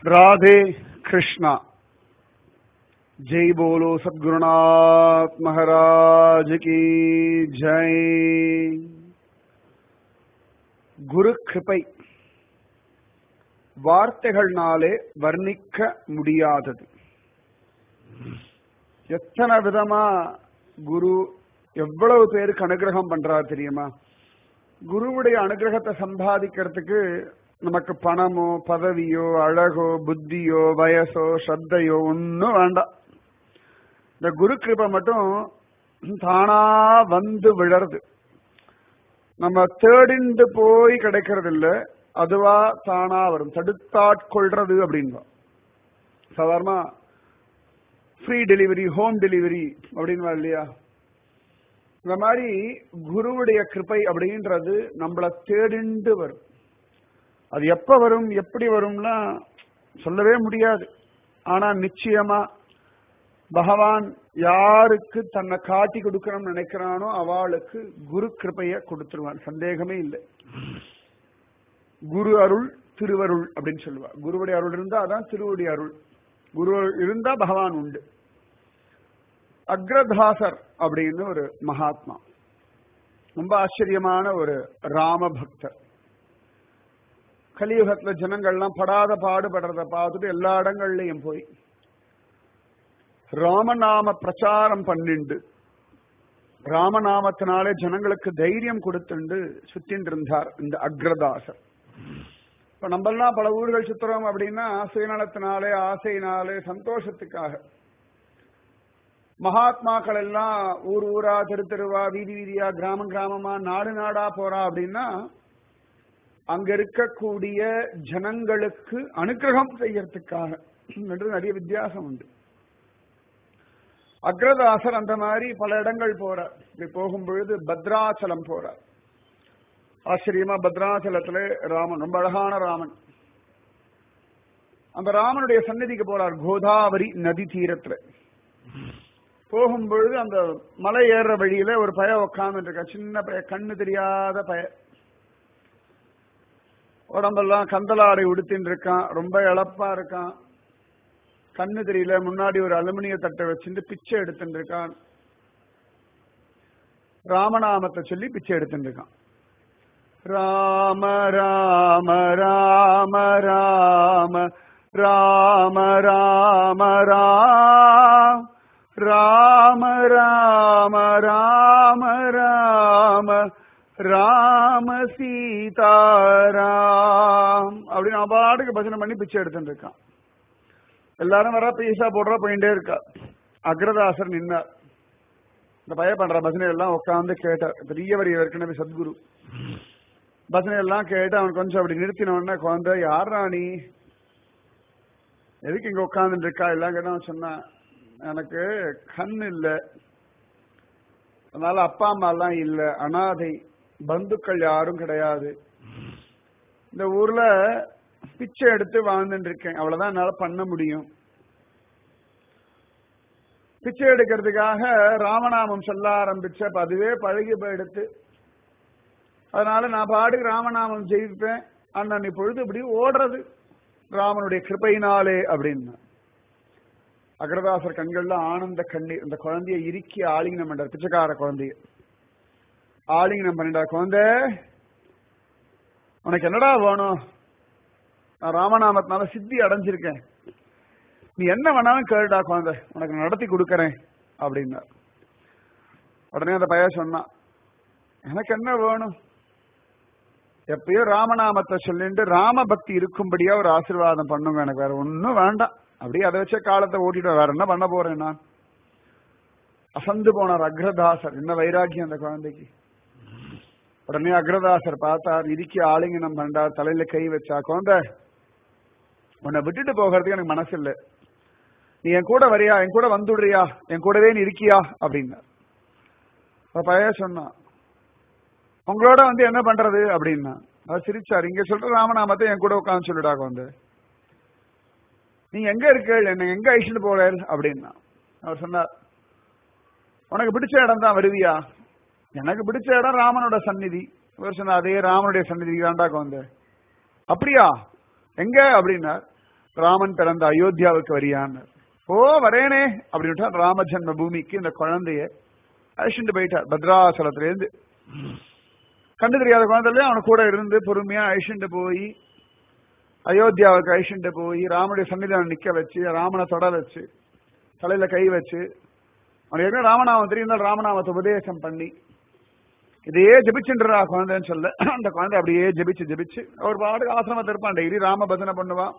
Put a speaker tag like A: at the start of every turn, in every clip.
A: राधे कृष्णा जय बोलो सद्गुरुनाथ महाराज की जय குரு கிருபை வார்த்தைகள்னாலே வர்ணிக்க முடியாதது எத்தனை விதமா குரு எவ்வளவு பேருக்கு அனுகிரகம் பண்றாரு தெரியுமா குருவுடைய அனுகிரகத்தை சம்பாதிக்கிறதுக்கு நமக்கு பணமோ பதவியோ அழகோ புத்தியோ வயசோ ஸ்ரத்தையோ ஒன்றும் வேண்டாம் இந்த குரு கிருபை மட்டும் தானா வந்து விழருது நம்ம தேடிண்டு போய் கிடைக்கிறது இல்ல அதுவா தானா வரும் தடுத்தாட்கொள்றது அப்படின்பா சாதாரண ஃப்ரீ டெலிவரி ஹோம் டெலிவரி அப்படின்வா இல்லையா இந்த மாதிரி குருவுடைய கிருப்பை அப்படின்றது நம்மள தேடிண்டு வரும் அது எப்ப வரும் எப்படி வரும்னா சொல்லவே முடியாது ஆனா நிச்சயமா பகவான் யாருக்கு தன்னை காட்டி கொடுக்கணும்னு நினைக்கிறானோ அவளுக்கு குரு கிருப்பைய கொடுத்துருவான் சந்தேகமே இல்லை குரு அருள் திருவருள் அப்படின்னு சொல்லுவா குருவுடைய அருள் இருந்தா அதான் திருவுடைய அருள் குரு இருந்தா பகவான் உண்டு அக்ரதாசர் அப்படின்னு ஒரு மகாத்மா ரொம்ப ஆச்சரியமான ஒரு ராம பக்தர் கலியுகத்துல ஜனங்கள்லாம் படாத பாடுபடுறத பார்த்துட்டு எல்லா இடங்கள்லயும் போய் ராமநாம பிரச்சாரம் பண்ணிண்டு ராமநாமத்தினாலே ஜனங்களுக்கு தைரியம் கொடுத்துண்டு சுத்தின் இருந்தார் இந்த அக்ரதாசர் இப்ப நம்மெல்லாம் பல ஊர்கள் சுத்துறோம் அப்படின்னா சுயநலத்தினாலே ஆசையினாலே சந்தோஷத்துக்காக மகாத்மாக்கள் எல்லாம் ஊர் ஊரா தெரு தெருவா வீதி வீதியா கிராமம் கிராமமா நாடு நாடா போறா அப்படின்னா அங்க இருக்கக்கூடிய ஜனங்களுக்கு அனுகிரகம் செய்யறதுக்காக என்று நிறைய வித்தியாசம் உண்டு அக்ரதாசர் அந்த மாதிரி பல இடங்கள் போறார் இப்படி போகும்பொழுது பத்ராச்சலம் போறார் ஆச்சரியமா பத்ராச்சலத்துல ராமன் ரொம்ப அழகான ராமன் அந்த ராமனுடைய சந்நிதிக்கு போறார் கோதாவரி நதி தீரத்துல போகும்பொழுது அந்த மலை ஏறுற வழியில ஒரு பய உட்கார்ந்து இருக்க சின்ன பய கண்ணு தெரியாத பய உடம்பெல்லாம் கந்தலாடை உடுத்தின்னு இருக்கான் ரொம்ப இழப்பா இருக்கான் கண்ணு தெரியல முன்னாடி ஒரு அலுமினிய தட்டை வச்சுட்டு பிச்சை எடுத்துட்டு இருக்கான் ராமநாமத்தை சொல்லி பிச்சை எடுத்துட்டு இருக்கான் ராம ராம ராம ராம ராம ராம ராம ராம ராம ராம ராம சீதாராம் அப்படின்னு அவன் பாட்டுக்கு பஜனை பண்ணி பிச்சை எடுத்துட்டு இருக்கான் எல்லாரும் வர பைசா போடுறா போயிட்டே இருக்கா அக்ரதாசர் நின்னார் இந்த பய பண்ற பஜனை எல்லாம் உட்காந்து கேட்டார் பெரியவர் ஏற்கனவே சத்குரு பஜனை எல்லாம் கேட்டு அவன் கொஞ்சம் அப்படி நிறுத்தின உடனே குழந்தை யாரா நீ எதுக்கு இங்க உட்காந்துட்டு இருக்கா எல்லாம் கேட்டா சொன்னான் எனக்கு கண் இல்ல அதனால அப்பா அம்மா எல்லாம் இல்ல அனாதை பந்துக்கள் யாரும் கிடையாது இந்த ஊர்ல பிச்சை எடுத்து வாழ்ந்துட்டு இருக்கேன் அவ்வளவுதான் என்னால பண்ண முடியும் பிச்சை எடுக்கிறதுக்காக ராமநாமம் சொல்ல ஆரம்பிச்ச அதுவே பழகி போயிடுத்து அதனால நான் பாட்டுக்கு ராமநாமம் ஜெயிப்பேன் அண்ணன் இப்பொழுது இப்படி ஓடுறது ராமனுடைய கிருப்பையினாலே அப்படின்னு அக்ரதாசர் கண்கள்ல ஆனந்த கண்ணீர் இந்த குழந்தைய இறுக்கி ஆலிங்கனம் பண்றார் பிச்சைக்கார குழந்தைய ஆலிங்கனம் பண்ணிட்டா குழந்தை உனக்கு என்னடா வேணும் நான் ராமநாமத்தினால சித்தி அடைஞ்சிருக்கேன் நீ என்ன வேணாலும் கேளுடா குழந்தை உனக்கு நடத்தி கொடுக்கறேன் அப்படின்னா உடனே அந்த பையன் சொன்னான் எனக்கு என்ன வேணும் எப்பயோ ராமநாமத்தை சொல்லிட்டு ராம பக்தி இருக்கும்படியா ஒரு ஆசீர்வாதம் பண்ணுங்க எனக்கு வேற ஒன்னும் வேண்டாம் அப்படியே அதை வச்ச காலத்தை ஓட்டிட்டு வேற என்ன பண்ண போறேன் நான் அசந்து போனார் அக்ரதாசர் என்ன வைராக்கியம் அந்த குழந்தைக்கு உடனே அக்ரதாசர் பார்த்தார் இறுக்கி ஆலிங்கனம் பண்ணார் தலையில கை வச்சா குழந்தை உன்னை விட்டுட்டு போகிறதுக்கு எனக்கு மனசு இல்லை நீ என் கூட வரியா என் கூட வந்துடுறியா என் கூடவே நீ இருக்கியா அப்படின்னா பைய சொன்னான் உங்களோட வந்து என்ன பண்றது அப்படின்னா அவர் சிரிச்சார் இங்க சொல்ற ராமநாமத்தை என் கூட உட்காந்து சொல்லிடா வந்து நீ எங்க இருக்க என்ன எங்க அழிச்சுட்டு போற அப்படின்னா அவர் சொன்னார் உனக்கு பிடிச்ச இடம் தான் வருவியா எனக்கு பிடிச்ச இடம் ராமனோட சந்நிதி இவர் சொன்னார் அதே ராமனுடைய சந்நிதி தான்டா வந்து அப்படியா எங்க அப்படின்னா ராமன் பிறந்த அயோத்தியாவுக்கு வரியான்னு ஓ வரேனே அப்படின்னு ராம ஜன்ம பூமிக்கு இந்த குழந்தைய அழிச்சுட்டு போயிட்டார் பத்ராசலத்துல இருந்து கண்டு தெரியாத குழந்தைல அவன கூட இருந்து பொறுமையா அழிச்சுட்டு போய் அயோத்தியாவுக்கு அழிச்சுட்டு போய் ராமனுடைய சன்னிதானம் நிக்க வச்சு ராமனை தொட வச்சு தலையில கை வச்சு அவனுக்கு ஏற்கனவே ராமநாமம் தெரியும் ராமநாமத்தை உபதேசம் பண்ணி இதையே ஜபிச்சுன்றா குழந்தைன்னு சொல்ல அந்த குழந்தை அப்படியே ஜபிச்சு ஜபிச்சு அவர் பாட்டுக்கு ஆசிரமத்தை இருப்பான் டெய்லி ராம பஜனை பண்ணுவான்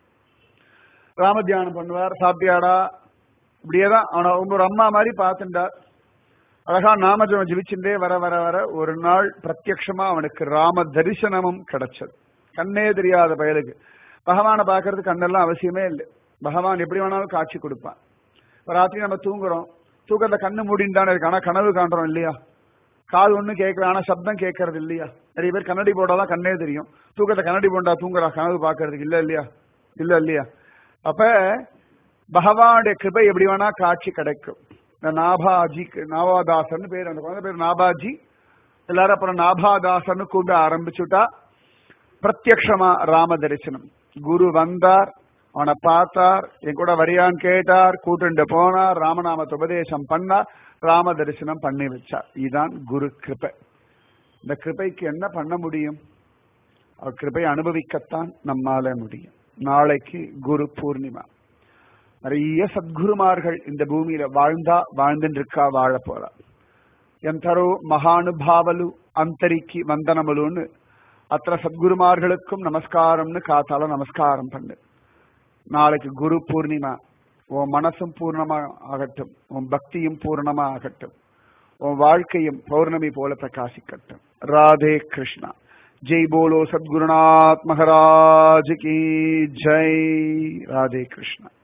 A: ராம தியானம் பண்ணுவார் சாப்பிட்டியாடா இப்படியேதான் அவனை ஒரு அம்மா மாதிரி பார்த்துட்டார் அழகா நாமஜபம் ஜபிச்சுட்டே வர வர வர ஒரு நாள் பிரத்யக்ஷமா அவனுக்கு ராம தரிசனமும் கிடைச்சது கண்ணே தெரியாத பயலுக்கு பகவானை பார்க்கறதுக்கு கண்ணெல்லாம் அவசியமே இல்லை பகவான் எப்படி வேணாலும் காட்சி கொடுப்பான் இப்ப ராத்திரி நம்ம தூங்குறோம் தூக்கத்தை கண்ணு மூடின்னு தானே இருக்கு ஆனா கனவு காண்றோம் இல்லையா காது ஒண்ணு கேட்கல ஆனா சப்தம் கேட்கறது இல்லையா நிறைய பேர் கண்ணாடி போட்டாதான் கண்ணே தெரியும் தூக்கத்தை கண்ணாடி போண்டா தூங்குறா கனவு பாக்குறதுக்கு இல்ல இல்லையா இல்ல இல்லையா அப்ப பகவானுடைய கிருபை எப்படி வேணா காட்சி கிடைக்கும் இந்த நாபாஜி நாபாதாசன் பேர் அந்த குழந்தை பேர் நாபாஜி எல்லாரும் அப்புறம் நாபாதாசன் கூப்பிட ஆரம்பிச்சுட்டா பிரத்யக்ஷமா ராம தரிசனம் குரு வந்தார் அவனை பார்த்தார் என் கூட வரியான்னு கேட்டார் கூட்டுண்டு போனார் ராமநாமத்தை உபதேசம் பண்ணார் ராம தரிசனம் பண்ணி வச்சார் இதுதான் குரு கிருபை இந்த கிருபைக்கு என்ன பண்ண முடியும் அவர் கிருபை அனுபவிக்கத்தான் நம்மால முடியும் நாளைக்கு குரு பூர்ணிமா நிறைய சத்குருமார்கள் இந்த பூமியில வாழ்ந்தா வாழ்ந்துட்டு இருக்கா வாழ போறா ఎంతరో మహానుభావులు అంతరికి వందనములును అత్ర సద్గురుమార్గళుக்கும் நமஸ்காரம்னு காத்தால நமஸ்காரம் பண்ணு நாளைக்கு குரு பூர்ணிமா உன் மனசும் பூர்ணமா ஆகட்டும் உன் பக்தியும் பூர்ணமா ஆகட்டும் உன் வாழ்க்கையும் பௌர்ணமி போல பிரகாசிக்கட்டும் ராதே கிருஷ்ணா ஜெய் போலோ சத்குருநாத் மகாராஜ் கி ஜெய் ராதே கிருஷ்ணா